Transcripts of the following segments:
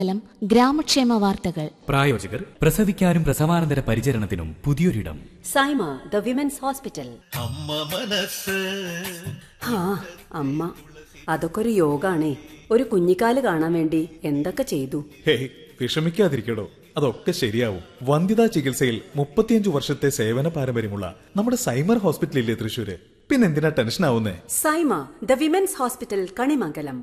ലം ഗ്രാമക്ഷേമ വാർത്തകൾ പ്രായോജകർ പ്രസവിക്കാനും പ്രസവാനന്തര പരിചരണത്തിനും പുതിയൊരിടം സൈമ ദ വിമൻസ് ഹോസ്പിറ്റൽ അമ്മ മനസ്സ് ആ അമ്മ അതൊക്കെ ഒരു യോഗാണേ ഒരു കുഞ്ഞിക്കാല് കാണാൻ വേണ്ടി എന്തൊക്കെ ചെയ്തു ഹേയ് വിഷമിക്കാതിരിക്കടോ അതൊക്കെ ശരിയാവും വന്ധ്യതാ ചികിത്സയിൽ മുപ്പത്തിയഞ്ചു വർഷത്തെ സേവന പാരമ്പര്യമുള്ള നമ്മുടെ സൈമർ ഹോസ്പിറ്റലില്ലേ തൃശ്ശൂര് പിന്നെന്തിനാ ടെൻഷൻ ആവുന്നേ Saima the women's hospital Kanimangalam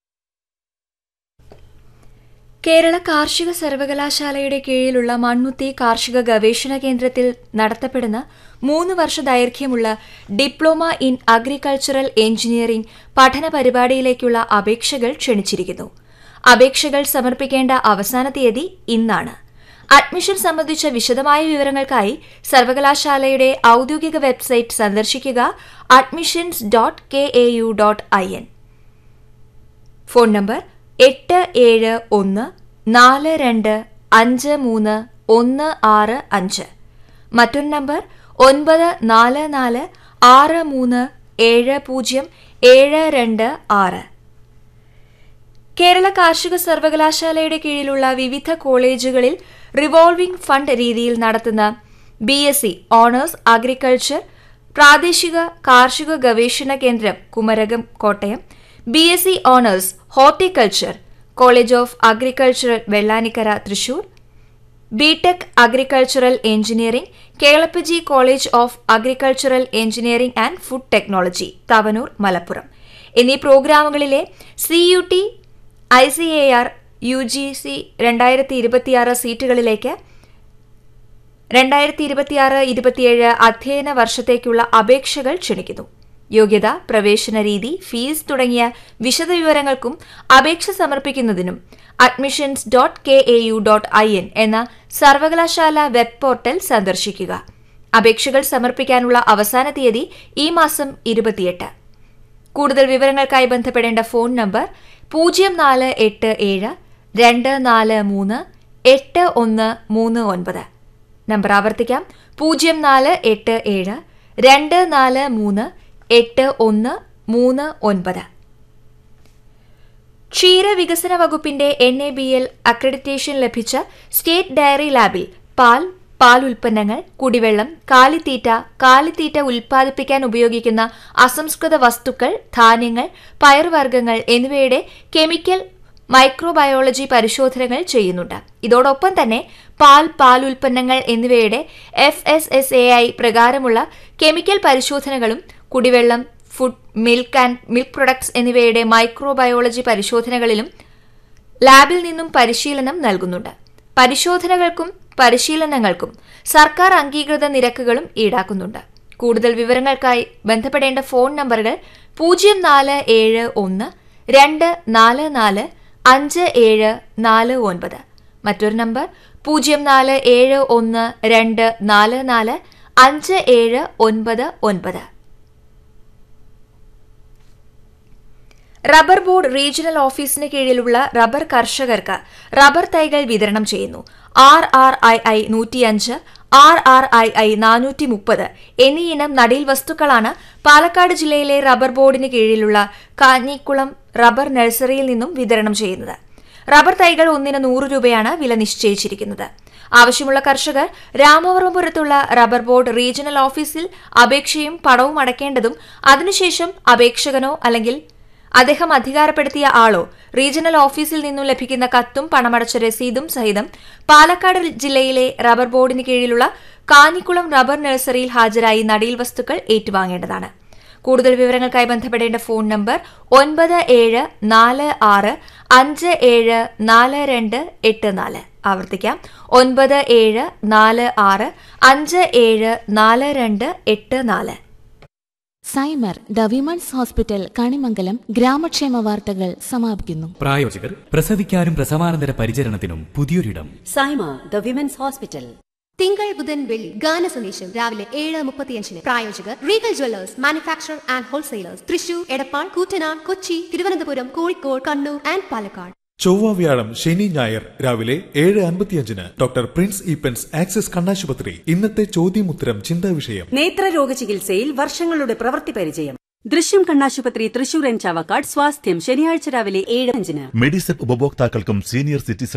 Kerala കാർഷിക സർവകലാശാലയുടെ കീഴിലുള്ള മണ്ണുത്തി കാർഷിക ഗവേഷണ കേന്ദ്രത്തിൽ നടത്തപ്പെടുന്ന മൂന്ന് വർഷ ദൈർഘ്യമുള്ള ഡിപ്ലോമ ഇൻ അഗ്രികൾച്ചറൽ എഞ്ചിനീയറിംഗ് പഠന പരിപാടിയിലേക്കുള്ള അപേക്ഷകൾ ക്ഷണിച്ചിരിക്കുന്നു അപേക്ഷകൾ സമർപ്പിക്കേണ്ട അവസാന തീയതി ഇന്നാണ് അഡ്മിഷൻ സംബന്ധിച്ച വിശദമായ വിവരങ്ങൾക്കായി സർവകലാശാലയുടെ ഔദ്യോഗിക വെബ്സൈറ്റ് സന്ദർശിക്കുക admissions dot K A U dot I N phone number എട്ട് ഏഴ് ഒന്ന് നാല് രണ്ട് അഞ്ച് മൂന്ന് ഒന്ന് ആറ് അഞ്ച് മറ്റൊരു നമ്പർ ഒൻപത് നാല് നാല് ആറ് മൂന്ന് ഏഴ് പൂജ്യം ഏഴ് രണ്ട് ആറ് കേരള കാർഷിക സർവകലാശാലയുടെ കീഴിലുള്ള വിവിധ കോളേജുകളിൽ റിവോൾവിംഗ് ഫണ്ട് രീതിയിൽ നടത്തുന്ന B S C honours agriculture പ്രാദേശിക കാർഷിക ഗവേഷണ കേന്ദ്രം Kumarakom Kottayam B S C honours horticulture college of agricultural Vellanikkara Thrissur B Tech agricultural engineering Kelappaji college of agricultural engineering and food technology Thavanur Malappuram എന്നീ പ്രോഗ്രാമുകളിലെ C U T I C A R U G C രണ്ടായിരത്തി ഇരുപത്തിയാറ് സീറ്റുകളിലേക്ക് രണ്ടായിരത്തി ഇരുപത്തിയാറ് ഇരുപത്തിയേഴ് അധ്യയന വർഷത്തേക്കുള്ള അപേക്ഷകൾ ക്ഷണിക്കുന്നു യോഗ്യത പ്രവേശന രീതി ഫീസ് തുടങ്ങിയ വിശദവിവരങ്ങൾക്കും അപേക്ഷ സമർപ്പിക്കുന്നതിനും admissions dot K A U dot I N എന്ന സർവകലാശാല വെബ് പോർട്ടൽ സന്ദർശിക്കുക അപേക്ഷകൾ സമർപ്പിക്കാനുള്ള അവസാന തീയതി ഈ മാസം ഇരുപത്തിയെട്ട് കൂടുതൽ വിവരങ്ങൾക്കായി ബന്ധപ്പെടേണ്ട ഫോൺ നമ്പർ പൂജ്യം നാല് എട്ട് ഏഴ് രണ്ട് നാല് മൂന്ന് എട്ട് ഒന്ന് മൂന്ന് ഒൻപത് നമ്പർ ആവർത്തിക്കാം പൂജ്യം നാല് എട്ട് ഏഴ് രണ്ട് നാല് മൂന്ന് എട്ട് ഒന്ന് മൂന്ന് ഒൻപത് ക്ഷീരവികസന വകുപ്പിന്റെ N A B L accreditation ലഭിച്ച സ്റ്റേറ്റ് ഡയറി ലാബിൽ പാൽ പാൽ ഉൽപ്പന്നങ്ങൾ കുടിവെള്ളം കാലിത്തീറ്റ കാലിത്തീറ്റ ഉൽപ്പാദിപ്പിക്കാൻ ഉപയോഗിക്കുന്ന അസംസ്കൃത വസ്തുക്കൾ ധാന്യങ്ങൾ പയറുവർഗ്ഗങ്ങൾ എന്നിവയുടെ കെമിക്കൽ മൈക്രോബയോളജി പരിശോധനകൾ ചെയ്യുന്നുണ്ട് ഇതോടൊപ്പം തന്നെ പാൽ പാൽ ഉൽപ്പന്നങ്ങൾ എന്നിവയുടെ F S S A I പ്രകാരമുള്ള കെമിക്കൽ പരിശോധനകളും കുടിവെള്ളം food milk and milk products എന്നിവയുടെ മൈക്രോബയോളജി പരിശോധനകളിലും ലാബിൽ നിന്നും പരിശീലനം നൽകുന്നുണ്ട് പരിശോധനകൾക്കും പരിശീലനങ്ങൾക്കും സർക്കാർ അംഗീകൃത നിരക്കുകളും ഈടാക്കുന്നുണ്ട് കൂടുതൽ വിവരങ്ങൾക്കായി ബന്ധപ്പെടേണ്ട ഫോൺ നമ്പറുകൾ പൂജ്യം നാല് ഏഴ് ഒന്ന് രണ്ട് നാല് നാല് അഞ്ച് ഏഴ് നാല് ഒൻപത് മറ്റൊരു നമ്പർ പൂജ്യം നാല് ഏഴ് ഒന്ന് രണ്ട് നാല് നാല് അഞ്ച് ഏഴ് ഒൻപത് ഒൻപത് റബ്ബർ ബോർഡ് റീജിയണൽ ഓഫീസിന് കീഴിലുള്ള റബ്ബർ കർഷകർക്ക് റബ്ബർ തൈകൾ വിതരണം ചെയ്യുന്നു ആർ ആർ ഐ ഐ നൂറ്റിയഞ്ച് ആർ ആർ ഐ ഐ നാനൂറ്റി മുപ്പത് എന്നീ ഇനം നടീൽ വസ്തുക്കളാണ് പാലക്കാട് ജില്ലയിലെ റബ്ബർ ബോർഡിന് കീഴിലുള്ള കാഞ്ഞിക്കുളം റബ്ബർ നഴ്സറിയിൽ നിന്നും വിതരണം ചെയ്യുന്നത് റബ്ബർ തൈകൾ ഒന്നിന് നൂറ് രൂപയാണ് വില നിശ്ചയിച്ചിരിക്കുന്നത് ആവശ്യമുള്ള കർഷകർ രാമവർമ്മപുരത്തുള്ള റബ്ബർ ബോർഡ് റീജിയണൽ ഓഫീസിൽ അപേക്ഷയും പണവും അടയ്ക്കേണ്ടതും അതിനുശേഷം അപേക്ഷകനോ അല്ലെങ്കിൽ അദ്ദേഹം അധികാരപ്പെടുത്തിയ ആളോ റീജിയണൽ ഓഫീസിൽ നിന്നും ലഭിക്കുന്ന കത്തും പണമടച്ച രസീതും സഹിതം പാലക്കാട് ജില്ലയിലെ റബ്ബർ ബോർഡിന് കീഴിലുള്ള കാഞ്ഞിക്കുളം റബ്ബർ നഴ്സറിയിൽ ഹാജരായി നടീൽ വസ്തുക്കൾ ഏറ്റുവാങ്ങേണ്ടതാണ് കൂടുതൽ വിവരങ്ങൾക്കായി ബന്ധപ്പെടേണ്ട ഫോൺ നമ്പർ ഒൻപത് ഏഴ് നാല് ആറ് അഞ്ച് ഏഴ് നാല് രണ്ട് എട്ട് നാല് ആവർത്തിക്കാം ഒൻപത് ഏഴ് നാല് ആറ് അഞ്ച് ഏഴ് നാല് രണ്ട് എട്ട് നാല് Saima the women's hospital Kanimangalam ഗ്രാമക്ഷേമ വാർത്തകൾ സമാപിക്കുന്നു പ്രായോജകർ പ്രസവിക്കാനും പ്രസവാനന്തര പരിചരണത്തിനും പുതിയൊരിടം സൈമ ദ വിമൻസ് ഹോസ്പിറ്റൽ തിങ്കൾ ബുധൻ വെള്ളി ഗാന സന്ദേശം രാവിലെ ഏഴ് മുപ്പത്തിയഞ്ചിന് പ്രായോജകർ Regal jewellers manufacture and wholesalers Thrissur Edappal Koottanad Kochi Thiruvananthapuram Kozhikode Kannur and Palakkad ചൊവ്വ വ്യാഴം ശനി ഞായർ രാവിലെ ഏഴ് അൻപത്തിയഞ്ചിന് ഡോക്ടർ പ്രിൻസ് ഈപ്പൻസ് ആക്സിസ് കണ്ണാശുപത്രി ഇന്നത്തെ ചോദ്യമുത്തരം ചിന്താ വിഷയം നേത്രരോഗ ചികിത്സയിൽ വർഷങ്ങളുടെ പ്രവൃത്തി പരിചയം ദൃശ്യം കണ്ണാശുപത്രി തൃശൂർ എൻ ചാവക്കാട് സ്വാസ്ഥ്യം ശനിയാഴ്ച രാവിലെ ഏഴ് അഞ്ചിന് മെഡിസെപ്പ് ഉപഭോക്താക്കൾക്കും സീനിയർ സിറ്റിസൺ